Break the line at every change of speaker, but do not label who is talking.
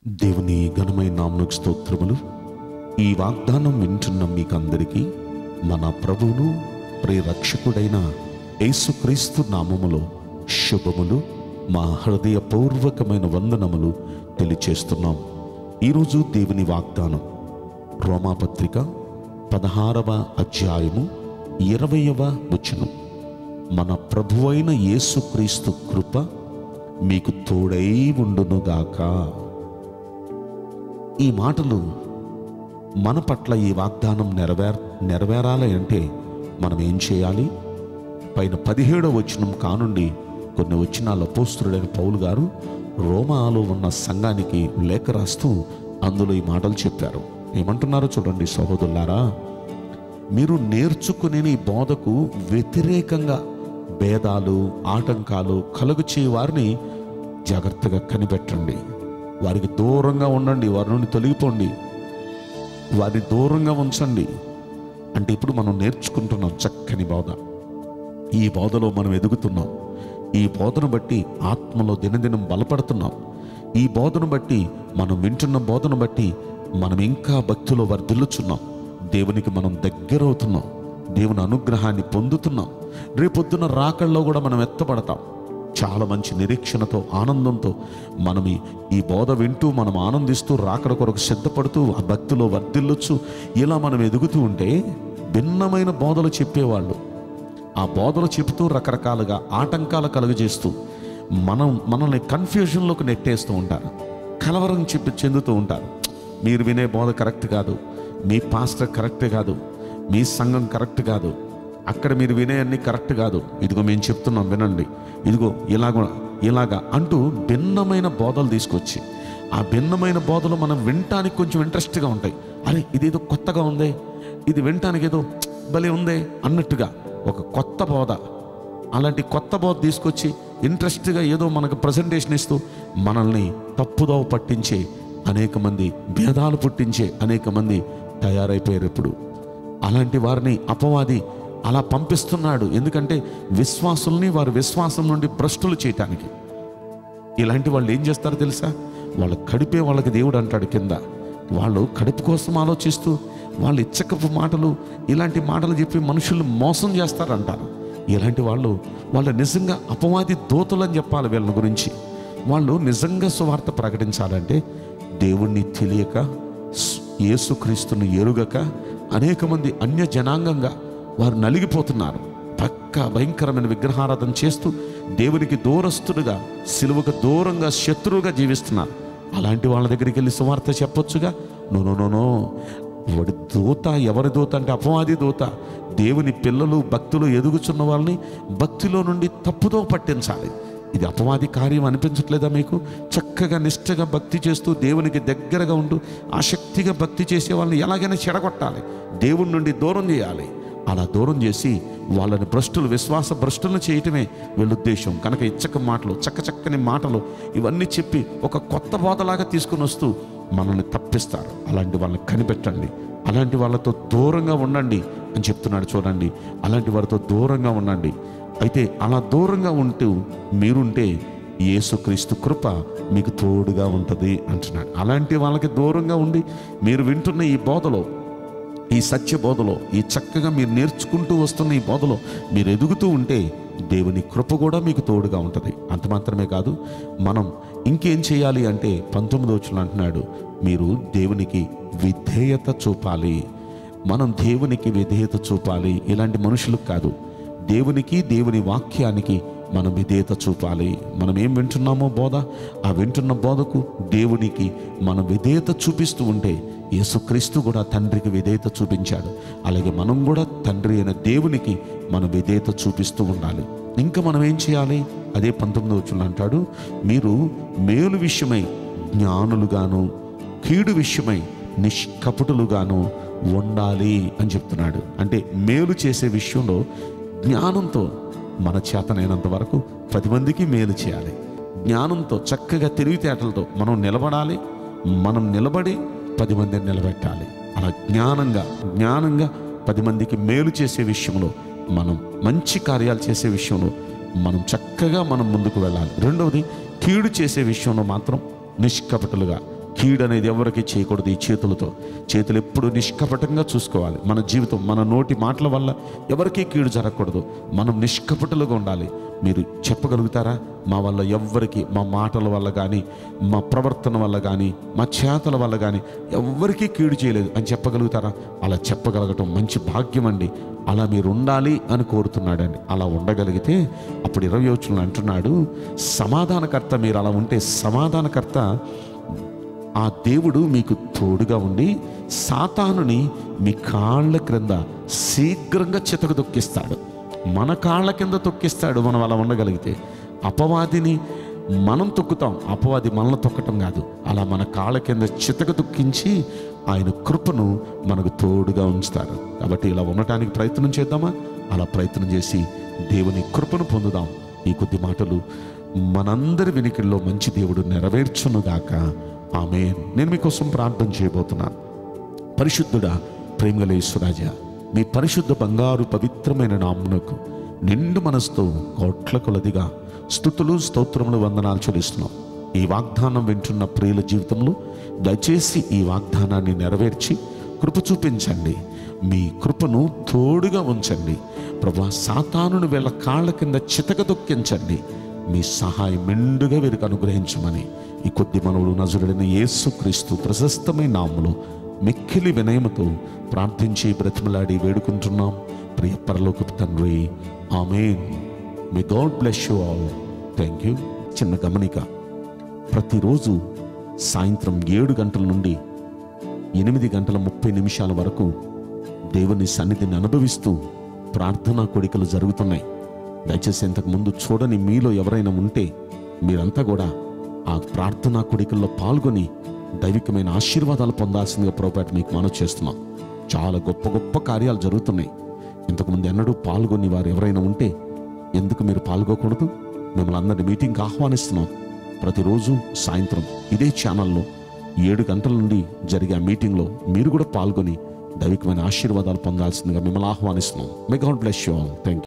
దేవుని ఘనమైన నామకు స్తోత్రములు ఈ వాగ్దానం వింటున్న మీకందరికీ మన ప్రభువును ప్రియరక్షకుడైన యేసుక్రీస్తు నామములో శుభములు మా హృదయపూర్వకమైన వందనములు తెలియచేస్తున్నాం ఈరోజు దేవుని వాగ్దానం రోమాపత్రిక పదహారవ అధ్యాయము ఇరవయవ వచనం మన ప్రభువైన యేసుక్రీస్తు కృప మీకు తోడై ఉండునుగాక ఈ మాటలు మన పట్ల ఈ వాగ్దానం నెరవేర్ నెరవేరాలి అంటే మనం ఏం చేయాలి పైన పదిహేడవ వచనం కానుండి కొన్ని వచనాల పోస్తుడైన పౌలు గారు రోమాలో ఉన్న సంఘానికి లేఖ రాస్తూ అందులో ఈ మాటలు చెప్పారు ఏమంటున్నారో చూడండి సహోదరులారా మీరు నేర్చుకునే ఈ బోధకు వ్యతిరేకంగా భేదాలు ఆటంకాలు కలుగు చేయ వారిని జాగ్రత్తగా కనిపెట్టండి వారికి దూరంగా ఉండండి వారి నుండి తొలగిపోండి వారిని దూరంగా ఉంచండి అంటే ఇప్పుడు మనం నేర్చుకుంటున్నాం చక్కని బోధ ఈ బోధలో మనం ఎదుగుతున్నాం ఈ బోధను బట్టి ఆత్మలో దినదినం బలపడుతున్నాం ఈ బోధను బట్టి మనం వింటున్న బోధను బట్టి మనం ఇంకా భక్తిలో వర్ధిల్లుచున్నాం దేవునికి మనం దగ్గరవుతున్నాం దేవుని అనుగ్రహాన్ని పొందుతున్నాం రేపొద్దున రాకల్లో కూడా మనం ఎత్తపడతాం చాలా మంచి నిరీక్షణతో ఆనందంతో మనం ఈ- ఈ బోధ వింటూ మనం ఆనందిస్తూ రాకడ కొరకు సిద్ధపడుతూ ఆ భక్తిలో వర్ధిల్లుచు ఇలా మనం ఎదుగుతూ ఉంటే భిన్నమైన బోధలు చెప్పేవాళ్ళు ఆ బోధలు చెబుతూ రకరకాలుగా ఆటంకాలు కలుగజేస్తూ మనం మనల్ని కన్ఫ్యూజన్లోకి నెట్టేస్తూ ఉంటారు కలవరం చెప్పి చెందుతూ ఉంటారు మీరు వినే బోధ కరెక్ట్ కాదు మీ పాస్టర్ కరెక్ట్ కాదు మీ సంఘం కరెక్ట్ కాదు అక్కడ మీరు వినే అన్ని కరెక్ట్ కాదు ఇదిగో మేము చెప్తున్నాం వినండి ఇదిగో ఇలాగ ఇలాగా అంటూ భిన్నమైన బోధలు తీసుకొచ్చి ఆ భిన్నమైన బోధలు మనం వినటానికి కొంచెం ఇంట్రెస్ట్గా ఉంటాయి అరే ఇదేదో కొత్తగా ఉందే ఇది వినటానికి ఏదో భలే ఉందే అన్నట్టుగా ఒక కొత్త బోధ అలాంటి కొత్త బోధ తీసుకొచ్చి ఇంట్రెస్ట్గా ఏదో మనకు ప్రజెంటేషన్ ఇస్తూ మనల్ని తప్పుదోవ పట్టించే అనేక మంది భేదాలు పుట్టించే అనేక మంది తయారైపోయారు ఇప్పుడు అలాంటి వారిని అపవాది అలా పంపిస్తున్నాడు ఎందుకంటే విశ్వాసుల్ని వారి విశ్వాసం నుండి భ్రష్టులు చేయటానికి ఇలాంటి వాళ్ళు ఏం చేస్తారో తెలుసా వాళ్ళ కడిపే వాళ్ళకి దేవుడు అంటాడు కింద వాళ్ళు కడుపు కోసం ఆలోచిస్తూ వాళ్ళు ఇచ్చకపు మాటలు ఇలాంటి మాటలు చెప్పి మనుషులు మోసం చేస్తారంటారు ఇలాంటి వాళ్ళు వాళ్ళు నిజంగా అపవాది దోతులు అని చెప్పాలి వీళ్ళ గురించి వాళ్ళు నిజంగా సువార్త ప్రకటించాలంటే దేవుణ్ణి తెలియక స్- యేసుక్రీస్తుని ఎరుగక అనేక మంది అన్య జనాంగంగా వారు నలిగిపోతున్నారు పక్క భయంకరమైన విగ్రహారాధన చేస్తూ దేవునికి దూరస్తుడుగా సిలువకు దూరంగా శత్రువుగా జీవిస్తున్నారు అలాంటి వాళ్ళ దగ్గరికి వెళ్ళి సువార్త చెప్పొచ్చుగా నో నో నో నో వాడి దూత ఎవరి దూత అంటే అపవాది దూత దేవుని పిల్లలు భక్తులు ఎదుగుచున్న వాళ్ళని భక్తిలో నుండి తప్పుదో పట్టించాలి ఇది అపవాది కార్యం అనిపించట్లేదా మీకు చక్కగా నిష్ఠగా భక్తి చేస్తూ దేవునికి దగ్గరగా ఉంటూ ఆసక్తిగా భక్తి చేసే వాళ్ళని ఎలాగైనా చెడగొట్టాలి దేవుని నుండి దూరం చేయాలి అలా దూరం చేసి వాళ్ళని భ్రష్టులు విశ్వాస భ్రష్టులను చేయటమే వీళ్ళ ఉద్దేశం కనుక ఇచ్చక మాటలు చక్క చక్కని మాటలు ఇవన్నీ చెప్పి ఒక కొత్త బోధలాగా తీసుకుని వస్తూ మనల్ని తప్పిస్తారు అలాంటి వాళ్ళని కనిపెట్టండి అలాంటి వాళ్ళతో దూరంగా ఉండండి అని చెప్తున్నాడు చూడండి అలాంటి వారితో దూరంగా ఉండండి అయితే అలా దూరంగా ఉంటూ మీరుంటే యేసుక్రీస్తు కృప మీకు తోడుగా ఉంటుంది అంటున్నాడు అలాంటి వాళ్ళకి దూరంగా ఉండి మీరు వింటున్న ఈ బోధలో ఈ సత్య బోధలో ఈ చక్కగా మీరు నేర్చుకుంటూ వస్తున్న ఈ బోధలో మీరు ఎదుగుతూ ఉంటే దేవుని కృప కూడా మీకు తోడుగా ఉంటుంది అంత మాత్రమే కాదు మనం ఇంకేం చేయాలి అంటే పంతొమ్మిది వచ్చిన అంటున్నాడు మీరు దేవునికి విధేయత చూపాలి మనం దేవునికి విధేయత చూపాలి ఇలాంటి మనుషులకు కాదు దేవునికి దేవుని వాక్యానికి మనం విధేయత చూపాలి మనం ఏం వింటున్నామో బోధ ఆ వింటున్న బోధకు దేవునికి మనం విధేయత చూపిస్తూ ఉంటే యేసుక్రీస్తు కూడా తండ్రికి విధేయత చూపించాడు అలాగే మనం కూడా తండ్రి అయిన దేవునికి మన విధేయత చూపిస్తూ ఉండాలి ఇంకా మనం ఏం చేయాలి అదే పంతొమ్మిది వచ్చిన అంటాడు మీరు మేలు విషయమై జ్ఞానులుగాను కీడు విషయమై నిష్కపటులుగాను ఉండాలి అని చెప్తున్నాడు అంటే మేలు చేసే విషయంలో జ్ఞానంతో మన చేతనైనంత వరకు పది మందికి మేలు చేయాలి జ్ఞానంతో చక్కగా తెలివితేటలతో మనం నిలబడాలి మనం నిలబడి పది మందిని నిలబెట్టాలి అలా జ్ఞానంగా జ్ఞానంగా పది మందికి మేలు చేసే విషయంలో మనం మంచి కార్యాలు చేసే విషయంలో మనం చక్కగా మనం ముందుకు వెళ్ళాలి రెండవది కీడు చేసే విషయంలో మాత్రం నిష్కపటులుగా కీడు అనేది ఎవరికి చేయకూడదు ఈ చేతులతో చేతులు ఎప్పుడు నిష్కపటంగా చూసుకోవాలి మన జీవితం మన నోటి మాటల వల్ల ఎవరికీ కీడు జరగకూడదు మనం నిష్కపటులుగా ఉండాలి మీరు చెప్పగలుగుతారా మా వల్ల ఎవ్వరికి మా మాటల వల్ల కానీ మా ప్రవర్తన వల్ల కానీ మా చేతల వల్ల కానీ ఎవ్వరికీ కీడు చేయలేదు అని చెప్పగలుగుతారా అలా చెప్పగలగటం మంచి భాగ్యం అండి అలా మీరు ఉండాలి అని కోరుతున్నాడండి అలా ఉండగలిగితే అప్పుడు ఇరవై వచ్చులు అంటున్నాడు సమాధానకర్త మీరు అలా ఉంటే సమాధానకర్త ఆ దేవుడు మీకు తోడుగా ఉండి సాతానుని మీ కాళ్ళ క్రింద శీఘ్రంగా చితక తొక్కిస్తాడు మన కాళ్ళ కింద తొక్కిస్తాడు మనం అలా ఉండగలిగితే అపవాదిని మనం తొక్కుతాం అపవాది మనల్ని తొక్కటం కాదు అలా మన కాళ్ళ కింద చితక తొక్కించి ఆయన కృపను మనకు తోడుగా ఉంచుతాడు కాబట్టి ఇలా ఉండటానికి ప్రయత్నం చేద్దామా అలా ప్రయత్నం చేసి దేవుని కృపను పొందుదాం ఈ కొద్ది మాటలు మనందరి వినికిల్లో మంచి దేవుడు నెరవేర్చునుగాక ఆమె నేను మీకోసం ప్రార్థన చేయబోతున్నాను పరిశుద్ధుడా ప్రేమగలేశ్వరాజ మీ పరిశుద్ధ బంగారు పవిత్రమైన నామునకు నిండు మనసుతో కోట్ల కొలదిగా స్థుతులు స్తోత్రములు వందనాలు చెల్లిస్తున్నాం ఈ వాగ్దానం వింటున్న ప్రియుల జీవితంలో దయచేసి ఈ వాగ్దానాన్ని నెరవేర్చి కృప చూపించండి మీ కృపను తోడుగా ఉంచండి ప్రభా సాతానుని వీళ్ళ కాళ్ళ కింద చితక దొక్కించండి మీ సహాయం మెండుగా వీరికి అనుగ్రహించమని ఈ కొద్ది మనవులు నజరుడైన యేసుక్రీస్తు ప్రశస్తమైన నామములో మిక్కిలి వినయముతో ప్రార్థించి బ్రతిమలాడి వేడుకుంటున్నాం ప్రియ పరలోకపు తండ్రి amen may God bless you all thank you చిన్న గమనిక ప్రతిరోజు సాయంత్రం ఏడు గంటల నుండి ఎనిమిది గంటల ముప్పై నిమిషాల వరకు దేవుని సన్నిధిని అనుభవిస్తూ ప్రార్థనా కోడికలు జరుగుతున్నాయి దయచేసి ఇంతకు ముందు చూడని మీలో ఎవరైనా ఉంటే మీరంతా కూడా ఆ ప్రార్థనా కోడికల్లో పాల్గొని దైవికమైన ఆశీర్వాదాలు పొందాల్సిందిగా పొరపాటు మీకు మనవి చేస్తున్నాం చాలా గొప్ప గొప్ప కార్యాలు జరుగుతున్నాయి ఇంతకుముందు ఎన్నడూ పాల్గొని వారు ఎవరైనా ఉంటే ఎందుకు మీరు పాల్గొకూడదు మిమ్మల్ని అందరినీ మీటింగ్కి ఆహ్వానిస్తున్నాం ప్రతిరోజు సాయంత్రం ఇదే ఛానల్లో ఏడు గంటల నుండి జరిగే ఆ మీటింగ్లో మీరు కూడా పాల్గొని దైవికమైన ఆశీర్వాదాలు పొందాల్సిందిగా మిమ్మల్ని ఆహ్వానిస్తున్నాం may God bless you all thank